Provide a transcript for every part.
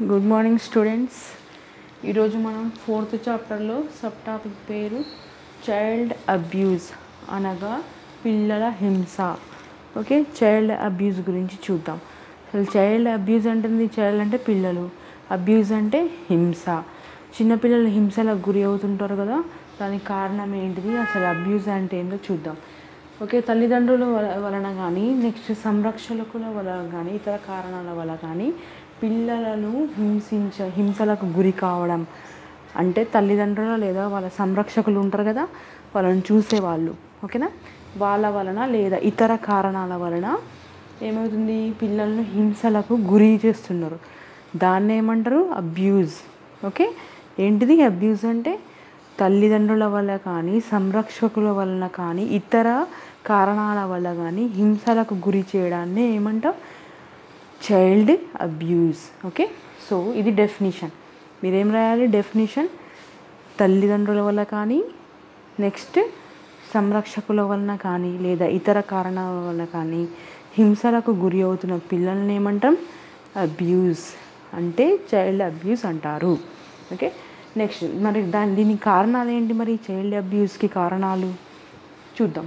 good morning students ఈరోజు మనం fourth చాప్టర్లో సబ్ టాపిక్ పేరు చైల్డ్ అబ్యూస్ అనగా పిల్లల హింస ఓకే చైల్డ్ అబ్యూస్ గురించి చూద్దాం అసలు చైల్డ్ అబ్యూస్ అంటే చైల్డ్ అంటే పిల్లలు అబ్యూస్ అంటే హింస చిన్నపిల్లలు హింసలకు గురి అవుతుంటారు కదా దానికి కారణం ఏంటిది అసలు అబ్యూస్ అంటే ఏంటో చూద్దాం ఓకే తల్లిదండ్రుల వల- వలన కానీ నెక్స్ట్ సంరక్షకుల వలన కానీ ఇతర కారణాల వల్ల కానీ పిల్లలను హింసించ హింసలకు గురి కావడం అంటే తల్లిదండ్రులు లేదా వాళ్ళ సంరక్షకులు ఉంటారు కదా వాళ్ళని చూసేవాళ్ళు ఓకేనా వాళ్ళ వలన లేదా ఇతర కారణాల వలన ఏమవుతుంది పిల్లలను హింసలకు గురి చేస్తున్నారు దాన్ని ఏమంటారు అబ్యూజ్ ఓకే ఏంటిది అబ్యూజ్ అంటే తల్లిదండ్రుల వల్ల కానీ సంరక్షకుల వలన కానీ ఇతర కారణాల వల్ల కానీ హింసలకు గురి చేయడాన్ని ఏమంటాం చైల్డ్ అబ్యూస్ ఓకే సో ఇది డెఫినిషన్ మీరేం రాయాలి డెఫినిషన్ తల్లిదండ్రుల వల్ల కానీ నెక్స్ట్ సంరక్షకుల వలన కానీ లేదా ఇతర కారణాల వల్ల కానీ హింసలకు గురి అవుతున్న పిల్లల్ని ఏమంటాం అబ్యూస్ అంటే చైల్డ్ అబ్యూస్ అంటారు ఓకే నెక్స్ట్ మరి దాని దీనికి కారణాలు ఏంటి మరి చైల్డ్ అబ్యూస్కి కారణాలు చూద్దాం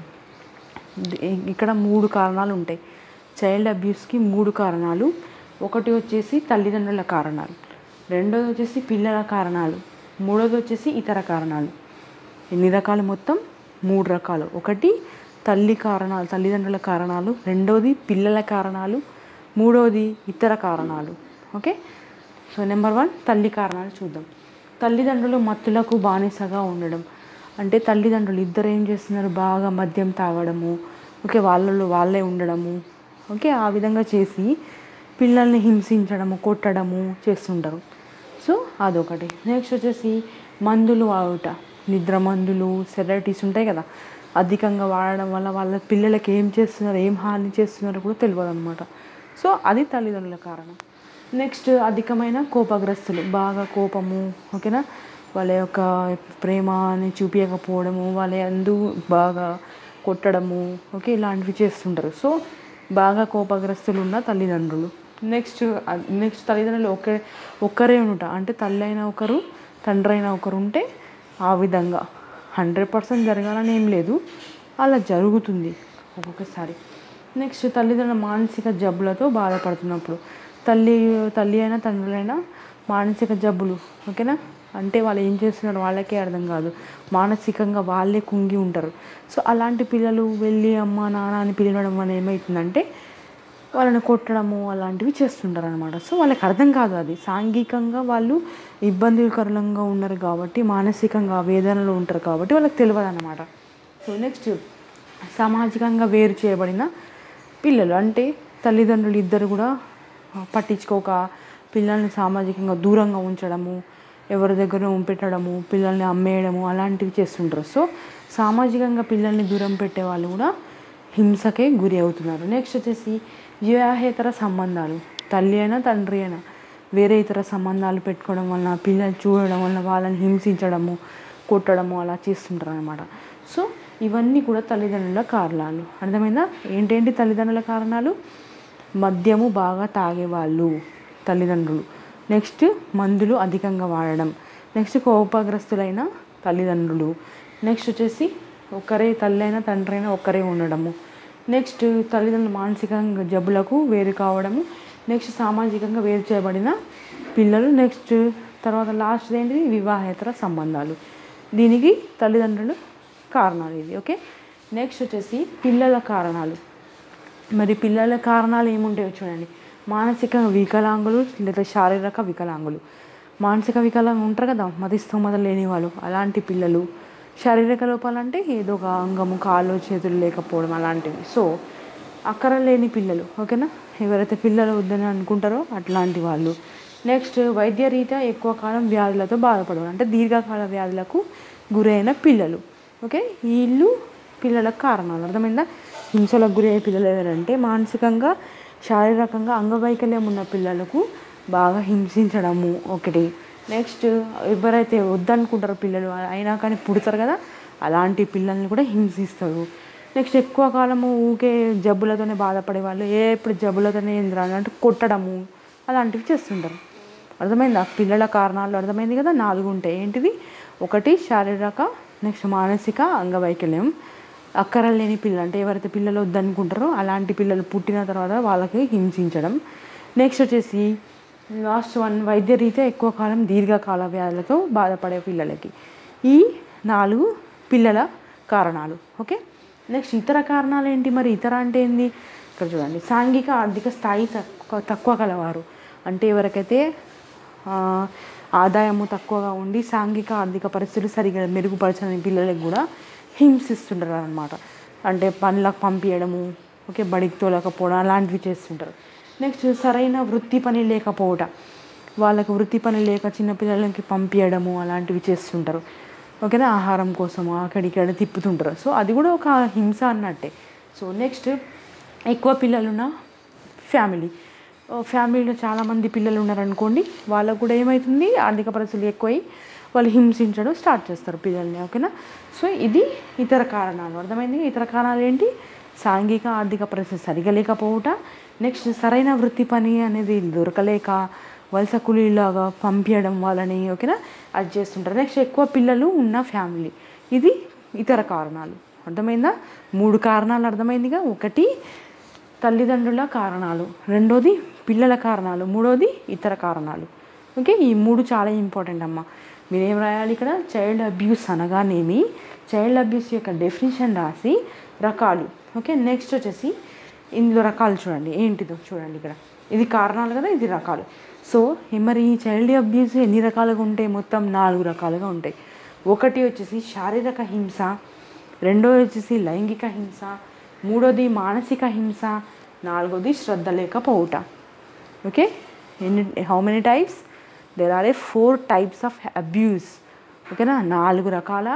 ది- ఇక్కడ మూడు కారణాలు ఉంటాయి చైల్డ్ అబ్యూస్కి మూడు కారణాలు ఒకటి వచ్చేసి తల్లిదండ్రుల కారణాలు రెండోది వచ్చేసి పిల్లల కారణాలు మూడోది వచ్చేసి ఇతర కారణాలు ఎన్ని రకాలు మొత్తం మూడు రకాలు ఒకటి తల్లి కారణాలు తల్లిదండ్రుల కారణాలు రెండోది పిల్లల కారణాలు మూడోది ఇతర కారణాలు ఓకే సో నెంబర్ వన్ తల్లి కారణాలు చూద్దాం తల్లిదండ్రులు మత్తులకు బానిసగా ఉండడం అంటే తల్లిదండ్రులు ఇద్దరు ఏం చేస్తున్నారు బాగా మద్యం తాగడము ఓకే వాళ్ళలో వాళ్ళే ఉండడము ఓకే ఆ విధంగా చేసి పిల్లల్ని హింసించడము కొట్టడము చేస్తుంటారు సో అదొకటి నెక్స్ట్ వచ్చేసి మందులు వాడుట నిద్ర మందులు సెరటిస్ ఉంటాయి కదా అధికంగా వాడడం వల్ల వాళ్ళ పిల్లలకి ఏం చేస్తున్నారు ఏం హాని చేస్తున్నారో కూడా తెలియదు అనమాట సో అది తల్లిదండ్రుల కారణం నెక్స్ట్ అధికమైన కోపగ్రస్తులు బాగా కోపము ఓకేనా వాళ్ళ యొక్క ప్రేమని చూపించకపోవడము వాళ్ళ అందు బాగా కొట్టడము ఓకే ఇలాంటివి చేస్తుంటారు సో బాగా కోపగ్రస్తులు ఉన్న తల్లిదండ్రులు నెక్స్ట్ నెక్స్ట్ తల్లిదండ్రులు ఒకే ఒక్కరే ఉంట అంటే తల్లి అయినా ఒకరు తండ్రి అయినా ఒకరు ఉంటే ఆ విధంగా హండ్రెడ్ పర్సెంట్ జరగాలని ఏం లేదు అలా జరుగుతుంది ఒక్కొక్కసారి నెక్స్ట్ తల్లిదండ్రుల మానసిక జబ్బులతో బాధపడుతున్నప్పుడు తల్లి తల్లి అయినా తండ్రులైనా మానసిక జబ్బులు ఓకేనా అంటే వాళ్ళు ఏం చేస్తున్నారో వాళ్ళకే అర్థం కాదు మానసికంగా వాళ్ళే కుంగి ఉంటారు సో అలాంటి పిల్లలు వెళ్ళి అమ్మ నాన్న అని పిలవడం వల్ల ఏమవుతుందంటే వాళ్ళని కొట్టడము అలాంటివి చేస్తుంటారు అనమాట సో వాళ్ళకి అర్థం కాదు అది సాంఘికంగా వాళ్ళు ఇబ్బందికరంగా ఉన్నారు కాబట్టి మానసికంగా వేదనలో ఉంటారు కాబట్టి వాళ్ళకి తెలియదు అనమాట సో నెక్స్ట్ సామాజికంగా వేరు చేయబడిన పిల్లలు అంటే తల్లిదండ్రులు ఇద్దరు కూడా ఆ, పట్టించుకోక పిల్లల్ని సామాజికంగా దూరంగా ఉంచడము ఎవరి దగ్గర పెట్టడము పిల్లల్ని అమ్మేయడము అలాంటివి చేస్తుంటారు సో సామాజికంగా పిల్లల్ని దూరం పెట్టే వాళ్ళు కూడా హింసకే గురి అవుతున్నారు నెక్స్ట్ వచ్చేసి వివాహేతర సంబంధాలు తల్లి అయినా తండ్రి అయినా వేరే ఇతర సంబంధాలు పెట్టుకోవడం వలన పిల్లలు చూడడం వలన వాళ్ళని హింసించడము కొట్టడము అలా చేస్తుంటారు అనమాట సో ఇవన్నీ కూడా తల్లిదండ్రుల కారణాలు అర్థమైందా ఏంటేంటి తల్లిదండ్రుల కారణాలు మద్యము బాగా తాగేవాళ్ళు తల్లిదండ్రులు నెక్స్ట్ మందులు అధికంగా వాడడం నెక్స్ట్ కోపగ్రస్తులైన తల్లిదండ్రులు నెక్స్ట్ వచ్చేసి ఒకరే తల్లి అయినా తండ్రి అయినా ఒక్కరే ఉండడము నెక్స్ట్ తల్లిదండ్రులు మానసికంగా జబ్బులకు వేరు కావడము నెక్స్ట్ సామాజికంగా వేరు చేయబడిన పిల్లలు నెక్స్ట్ తర్వాత లాస్ట్ ఏంటిది వివాహేతర సంబంధాలు దీనికి తల్లిదండ్రులు కారణాలు ఇది ఓకే నెక్స్ట్ వచ్చేసి పిల్లల కారణాలు మరి పిల్లల కారణాలు ఏముంటాయో చూడండి మానసిక వికలాంగులు లేదా శారీరక వికలాంగులు మానసిక వికలాంగులు ఉంటారు కదా మతిస్థోమత లేని వాళ్ళు అలాంటి పిల్లలు శారీరక లోపాలు అంటే ఏదో ఒక అంగము కాళ్ళు చేతులు లేకపోవడం అలాంటివి సో అక్కర లేని పిల్లలు ఓకేనా ఎవరైతే పిల్లలు వద్దని అనుకుంటారో అట్లాంటి వాళ్ళు నెక్స్ట్ వైద్య రీత్యా ఎక్కువ కాలం వ్యాధులతో బాధపడడం అంటే దీర్ఘకాల వ్యాధులకు గురైన పిల్లలు ఓకే వీళ్ళు పిల్లలకు కారణాలు అర్థమైందా హింసలకు గురి అయ్యే పిల్లలు ఎవరంటే మానసికంగా శారీరకంగా అంగవైకల్యం ఉన్న పిల్లలకు బాగా హింసించడము ఒకటి నెక్స్ట్ ఎవరైతే వద్దనుకుంటారో పిల్లలు అయినా కానీ పుడతారు కదా అలాంటి పిల్లల్ని కూడా హింసిస్తారు నెక్స్ట్ ఎక్కువ కాలము ఊకే జబ్బులతోనే బాధపడే వాళ్ళు ఏ ఇప్పుడు జబ్బులతోనే ఏంద్రా అంటే కొట్టడము అలాంటివి చేస్తుంటారు అర్థమైందా పిల్లల కారణాలు అర్థమైంది కదా నాలుగు ఉంటాయి ఏంటిది ఒకటి శారీరక నెక్స్ట్ మానసిక అంగవైకల్యం అక్కరలు లేని పిల్లలు అంటే ఎవరైతే పిల్లలు వద్దనుకుంటారో అలాంటి పిల్లలు పుట్టిన తర్వాత వాళ్ళకి హింసించడం నెక్స్ట్ వచ్చేసి లాస్ట్ వన్ వైద్య రీత్యా ఎక్కువ కాలం దీర్ఘకాల వ్యాధులతో బాధపడే పిల్లలకి ఈ నాలుగు పిల్లల కారణాలు ఓకే నెక్స్ట్ ఇతర కారణాలు ఏంటి మరి ఇతర అంటే ఏంది ఇక్కడ చూడండి సాంఘిక ఆర్థిక స్థాయి తక్కువ తక్కువ కలవారు అంటే ఎవరికైతే ఆ, ఆదాయము తక్కువగా ఉండి సాంఘిక ఆర్థిక పరిస్థితులు సరిగా మెరుగుపరచని పిల్లలకు కూడా హింసిస్తుంటారు అనమాట అంటే పనులకు పంపించడము ఓకే బడికి తోలకపోవడం అలాంటివి చేస్తుంటారు నెక్స్ట్ సరైన వృత్తి పని లేకపోవడం వాళ్ళకు వృత్తి పని లేక చిన్నపిల్లలకి పంపించడము అలాంటివి చేస్తుంటారు ఓకేనా ఆహారం కోసం అక్కడిక్కడ తిప్పుతుంటారు సో అది కూడా ఒక హింస అన్నట్టే సో నెక్స్ట్ ఎక్కువ పిల్లలున్న ఫ్యామిలీ ఓ ఫ్యామిలీలో చాలామంది పిల్లలు ఉన్నారనుకోండి వాళ్ళకు కూడా ఏమవుతుంది ఆర్థిక పరిస్థితులు ఎక్కువై వాళ్ళు హింసించడం స్టార్ట్ చేస్తారు పిల్లల్ని ఓకేనా సో ఇది ఇతర కారణాలు అర్థమైంది ఇతర కారణాలు ఏంటి సాంఘిక ఆర్థిక పరిస్థితి సరిగా లేకపోవట నెక్స్ట్ సరైన వృత్తి పని అనేది దొరకలేక వలస కూలీలాగా పంపించడం వాళ్ళని ఓకేనా అది చేస్తుంటారు నెక్స్ట్ ఎక్కువ పిల్లలు ఉన్న ఫ్యామిలీ ఇది ఇతర కారణాలు అర్థమైందా మూడు కారణాలు అర్థమైందిగా ఒకటి తల్లిదండ్రుల కారణాలు రెండోది పిల్లల కారణాలు మూడోది ఇతర కారణాలు ఓకే ఈ మూడు చాలా ఇంపార్టెంట్ అమ్మ మీరేం రాయాలి ఇక్కడ చైల్డ్ అబ్యూస్ అనగానేమి చైల్డ్ అబ్యూస్ యొక్క డెఫినేషన్ రాసి రకాలు ఓకే నెక్స్ట్ వచ్చేసి ఇందులో రకాలు చూడండి ఏంటిదో చూడండి ఇక్కడ ఇది కారణాలు కదా ఇది రకాలు సో మరి ఈ చైల్డ్ అబ్యూస్ ఎన్ని రకాలుగా ఉంటాయి మొత్తం నాలుగు రకాలుగా ఉంటాయి ఒకటి వచ్చేసి శారీరక హింస రెండోది వచ్చేసి లైంగిక హింస మూడోది మానసిక హింస నాలుగోది శ్రద్ధ లేకపోవుట ఓకే ఎన్ని how many types there are a four types of abuse ఓకేనా నాలుగు రకాల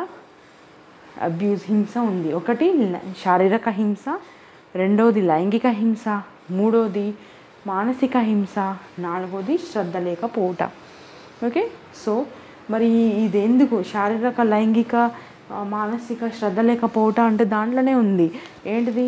అబ్యూస్ హింస ఉంది ఒకటి ల- శారీరక హింస రెండోది లైంగిక హింస మూడోది మానసిక హింస నాలుగోది శ్రద్ధ లేకపోవుట ఓకే సో మరి ఇది ఎందుకు శారీరక లైంగిక ఆ, మానసిక శ్రద్ధ లేకపోవటం అంటే దాంట్లోనే ఉంది ఏంటిది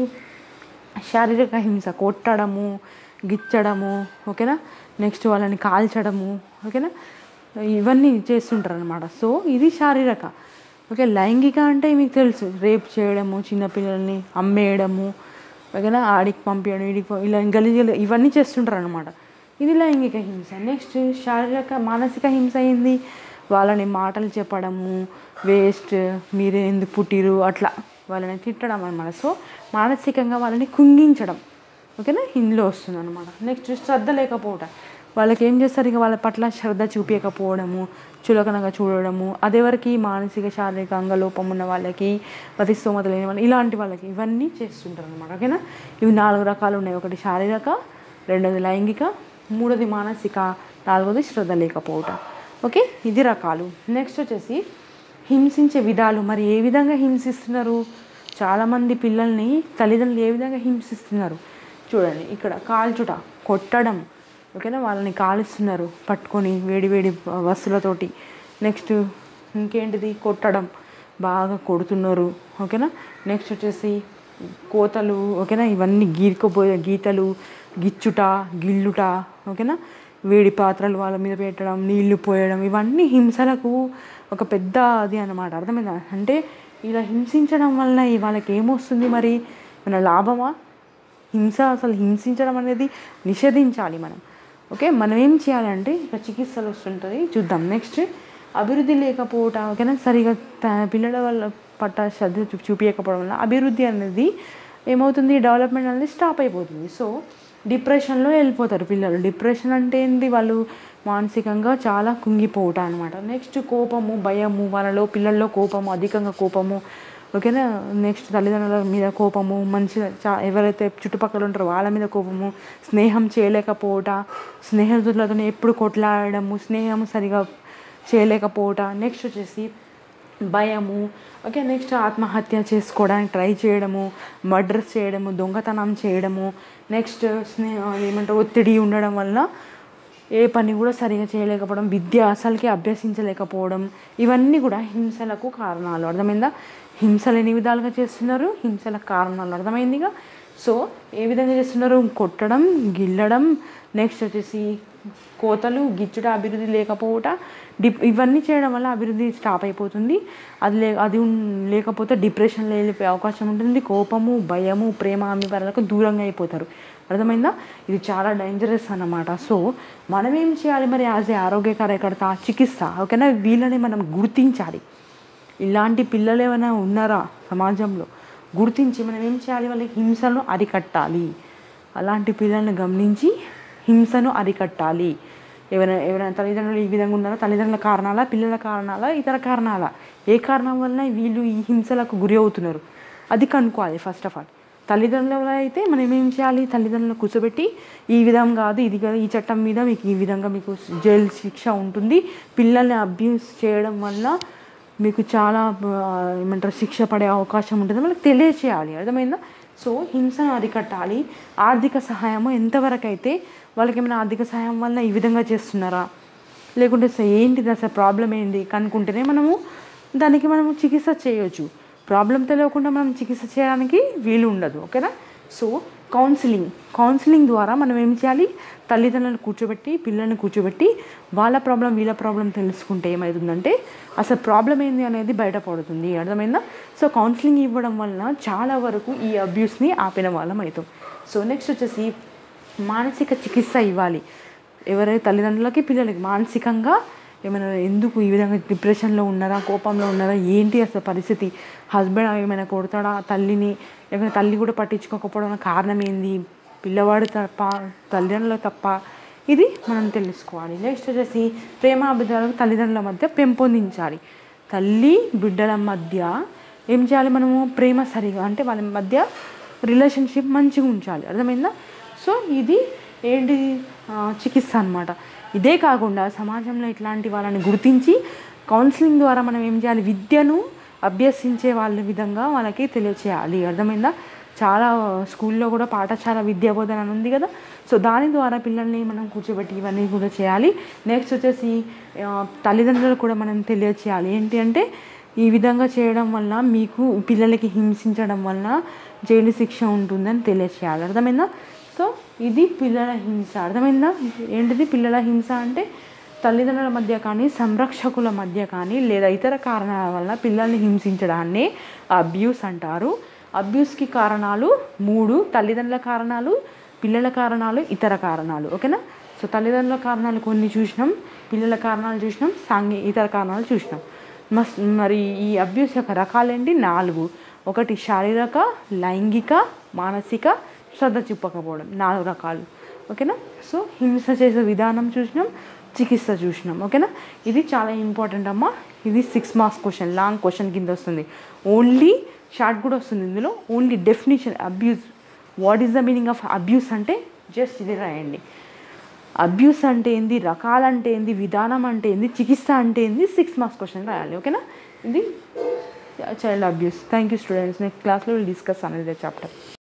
శారీరక హింస కొట్టడము గిచ్చడము ఓకేనా నెక్స్ట్ వాళ్ళని కాల్చడము ఓకేనా ఇవన్నీ చేస్తుంటారు అనమాట సో ఇది శారీరక ఓకే లైంగిక అంటే మీకు తెలుసు రేప్ చేయడము చిన్నపిల్లల్ని అమ్మేయడము ఓకేనా ఆడికి పంపించడం ఈడికి పంపి- ఇలా గలీజులు ఇవన్నీ చేస్తుంటారు అనమాట ఇది లైంగిక హింస నెక్స్ట్ శారీరక మానసిక హింస ఏంది వాళ్ళని మాటలు చెప్పడము వేస్ట్ మీరే ఎందుకు పుట్టిరు అట్లా వాళ్ళని తిట్టడం అనమాట సో మానసికంగా వాళ్ళని కుంగించడం ఓకేనా ఇందులో వస్తుంది అనమాట నెక్స్ట్ శ్రద్ధ లేకపోవడం వాళ్ళకి ఏం చేస్తారు ఇక వాళ్ళ పట్ల శ్రద్ధ చూపించకపోవడము చులకనగా చూడడము అదెవరికి మానసిక శారీరక అంగలోపం ఉన్న వాళ్ళకి ప్రతి స్తోమత లేని వాళ్ళు ఇలాంటి వాళ్ళకి ఇవన్నీ చేస్తుంటారు అనమాట ఓకేనా ఇవి నాలుగు రకాలు ఉన్నాయి ఒకటి శారీరక రెండోది లైంగిక మూడోది మానసిక నాలుగోది శ్రద్ధ లేకపోవటం ఓకే ఇది రకాలు నెక్స్ట్ వచ్చేసి హింసించే విధాలు మరి ఏ విధంగా హింసిస్తున్నారు చాలామంది పిల్లల్ని తల్లిదండ్రులు ఏ విధంగా హింసిస్తున్నారు చూడండి ఇక్కడ కాల్చుట కొట్టడం ఓకేనా వాళ్ళని కాలుస్తున్నారు పట్టుకొని వేడి వేడి వస్తువులతోటి నెక్స్ట్ ఇంకేంటిది కొట్టడం బాగా కొడుతున్నారు ఓకేనా నెక్స్ట్ వచ్చేసి కోతలు ఓకేనా ఇవన్నీ గీరుకుపోయే గీతలు గిచ్చుట గిల్లుట ఓకేనా వేడి పాత్రలు వాళ్ళ మీద పెట్టడం నీళ్లు పోయడం ఇవన్నీ హింసలకు ఒక పెద్ద అది అన్నమాట అర్థమైందా అంటే ఇలా హింసించడం వల్ల వాళ్ళకి ఏమొస్తుంది మరి మన లాభమా హింస అసలు హింసించడం అనేది నిషేధించాలి మనం ఓకే మనం ఏం చేయాలంటే ఇక చికిత్సలు వస్తుంటుంది చూద్దాం నెక్స్ట్ అభివృద్ధి లేకపోవటం ఓకేనా సరిగా త- పిల్లల వల్ల పట్ల శ్రద్ధ చూ- చూపించకపోవడం వల్ల అభివృద్ధి అనేది ఏమవుతుంది డెవలప్మెంట్ అనేది స్టాప్ అయిపోతుంది సో డిప్రెషన్లో వెళ్ళిపోతారు పిల్లలు డిప్రెషన్ అంటే ఏంది వాళ్ళు మానసికంగా చాలా కుంగిపోవటం అనమాట నెక్స్ట్ కోపము భయము వాళ్ళలో పిల్లల్లో కోపము అధికంగా కోపము ఓకేనా నెక్స్ట్ తల్లిదండ్రుల మీద కోపము మంచిగా చా ఎవరైతే చుట్టుపక్కల ఉంటారో వాళ్ళ మీద కోపము స్నేహం చేయలేకపోవట స్నేహితులతో ఎప్పుడు కొట్లాడడము స్నేహం సరిగా చేయలేకపోవట నెక్స్ట్ వచ్చేసి భయము ఓకే నెక్స్ట్ ఆత్మహత్య చేసుకోవడానికి ట్రై చేయడము మర్డర్స్ చేయడము దొంగతనం చేయడము నెక్స్ట్ స్నేహ ఏమంటారు ఒత్తిడి ఉండడం వల్ల ఏ పని కూడా సరిగా చేయలేకపోవడం విద్య అసలుకి అభ్యసించలేకపోవడం ఇవన్నీ కూడా హింసలకు కారణాలు అర్థమైందా హింసలు ఎన్ని విధాలుగా చేస్తున్నారు హింసల కారణాలు అర్థమైందిగా సో ఏ విధంగా చేస్తున్నారు కొట్టడం గిల్లడం నెక్స్ట్ వచ్చేసి కోతలు గిచ్చుట అభివృద్ధి లేకపోవట డిప్ ఇవన్నీ చేయడం వల్ల అభివృద్ధి స్టాప్ అయిపోతుంది అది లే అది ఉన్- లేకపోతే డిప్రెషన్లో వెళ్ళిపోయే అవకాశం ఉంటుంది కోపము భయము ప్రేమ అభిప్రాయాలకు దూరంగా అయిపోతారు అర్థమైందా ఇది చాలా డేంజరస్ అన్నమాట సో మనం ఏం చేయాలి మరి యాజ్ ఏ ఆరోగ్య కార్యకర్త చికిత్స ఓకేనా వీళ్ళని మనం గుర్తించాలి ఇలాంటి పిల్లలు ఏమైనా ఉన్నారా సమాజంలో గుర్తించి మనం ఏం చేయాలి వాళ్ళకి హింసను అరికట్టాలి అలాంటి పిల్లల్ని గమనించి హింసను అరికట్టాలి ఎవరైనా ఎవరైనా తల్లిదండ్రులు ఈ విధంగా ఉన్నారో తల్లిదండ్రుల కారణాలా పిల్లల కారణాలా ఇతర కారణాలా ఏ కారణం వలన వీళ్ళు ఈ హింసలకు గురి అవుతున్నారు అది కనుక్కోవాలి ఫస్ట్ ఆఫ్ ఆల్ తల్లిదండ్రులు అయితే మనం ఏం చేయాలి తల్లిదండ్రులను కూర్చోబెట్టి ఈ విధంగా కాదు ఇది కాదు ఈ చట్టం మీద మీకు ఈ విధంగా మీకు జైలు శిక్ష ఉంటుంది పిల్లల్ని అబ్యూస్ చేయడం వల్ల మీకు చాలా ఆ, ఏమంటారు శిక్ష పడే అవకాశం ఉంటుంది మనకు తెలియచేయాలి అర్థమైందా సో హింసను అరికట్టాలి ఆర్థిక సహాయము ఎంతవరకు అయితే వాళ్ళకి ఏమైనా ఆర్థిక సహాయం వల్ల ఈ విధంగా చేస్తున్నారా లేకుంటే అసలు ఏంటిది అసలు ప్రాబ్లం ఏంటి కనుక్కుంటేనే మనము దానికి మనము చికిత్స చేయొచ్చు ప్రాబ్లం తెలియకుండా మనం చికిత్స చేయడానికి వీలు ఉండదు ఓకేనా సో కౌన్సిలింగ్ కౌన్సిలింగ్ ద్వారా మనం ఏం చేయాలి తల్లిదండ్రులను కూర్చోబెట్టి పిల్లల్ని కూర్చోబెట్టి వాళ్ళ ప్రాబ్లం వీళ్ళ ప్రాబ్లం తెలుసుకుంటే ఏమవుతుందంటే అసలు ప్రాబ్లం ఏంది అనేది బయటపడుతుంది అర్థమైందా సో కౌన్సిలింగ్ ఇవ్వడం వలన చాలా వరకు ఈ అబ్యూస్ని ఆపిన వాళ్ళం అవుతాం సో నెక్స్ట్ వచ్చేసి మానసిక చికిత్స ఇవ్వాలి ఎవరైతే తల్లిదండ్రులకి పిల్లలకి మానసికంగా ఏమైనా ఎందుకు ఈ విధంగా డిప్రెషన్లో ఉన్నారా కోపంలో ఉన్నారా ఏంటి అసలు పరిస్థితి హస్బెండ్ ఏమైనా కొడతాడా తల్లిని లేకపోతే తల్లి కూడా పట్టించుకోకపోవడం కారణం ఏంది పిల్లవాడు తప్ప తల్లిదండ్రులు తప్ప ఇది మనం తెలుసుకోవాలి నెక్స్ట్ వచ్చేసి ప్రేమ అభిప్రాయాలు తల్లిదండ్రుల మధ్య పెంపొందించాలి తల్లి బిడ్డల మధ్య ఏం చేయాలి మనము ప్రేమ సరిగా అంటే వాళ్ళ మధ్య రిలేషన్షిప్ మంచిగా ఉంచాలి అర్థమైందా సో ఇది ఏంటి ఆ, చికిత్స అన్నమాట ఇదే కాకుండా సమాజంలో ఇట్లాంటి వాళ్ళని గుర్తించి కౌన్సిలింగ్ ద్వారా మనం ఏం చేయాలి విద్యను అభ్యసించే వాళ్ళ విధంగా వాళ్ళకి తెలియచేయాలి అర్థమైందా చాలా స్కూల్లో కూడా పాఠశాల విద్యా బోధన అని ఉంది కదా సో దాని ద్వారా పిల్లల్ని మనం కూర్చోబెట్టి ఇవన్నీ కూడా చేయాలి నెక్స్ట్ వచ్చేసి ఆ, తల్లిదండ్రులు కూడా మనం తెలియచేయాలి ఏంటి అంటే ఈ విధంగా చేయడం వల్ల మీకు పిల్లలకి హింసించడం వలన జైలు శిక్ష ఉంటుందని తెలియచేయాలి అర్థమైందా సో ఇది పిల్లల హింస అర్థమైందా ఏంటిది పిల్లల హింస అంటే తల్లిదండ్రుల మధ్య కానీ సంరక్షకుల మధ్య కానీ లేదా ఇతర కారణాల వల్ల పిల్లల్ని హింసించడాన్ని అబ్యూస్ అంటారు అబ్యూస్కి కారణాలు మూడు తల్లిదండ్రుల కారణాలు పిల్లల కారణాలు ఇతర కారణాలు ఓకేనా సో తల్లిదండ్రుల కారణాలు కొన్ని చూసినాం పిల్లల కారణాలు చూసినాం సాంఘి ఇతర కారణాలు చూసినాం మస్ మరి ఈ అబ్యూస్ యొక్క రకాలేంటి నాలుగు ఒకటి శారీరక లైంగిక మానసిక శ్రద్ధ చూపకపోవడం నాలుగు రకాలు ఓకేనా సో హింస చేసే విధానం చూసినాం చికిత్స చూసినాం ఓకేనా ఇది చాలా ఇంపార్టెంట్ అమ్మా ఇది six marks question long question కింద వస్తుంది ఓన్లీ షార్ట్ కూడా వస్తుంది ఇందులో only definition abuse what is the meaning of abuse అంటే జస్ట్ ఇది రాయండి అబ్యూస్ అంటే ఏంది రకాలంటే ఏంది విధానం అంటే ఏంది చికిత్స అంటే ఏంది సిక్స్ మార్క్స్ క్వశ్చన్ రాయాలి ఓకేనా ఇది child abuse thank you students next క్లాస్లో విల్ డిస్కస్ అనేది చాప్టర్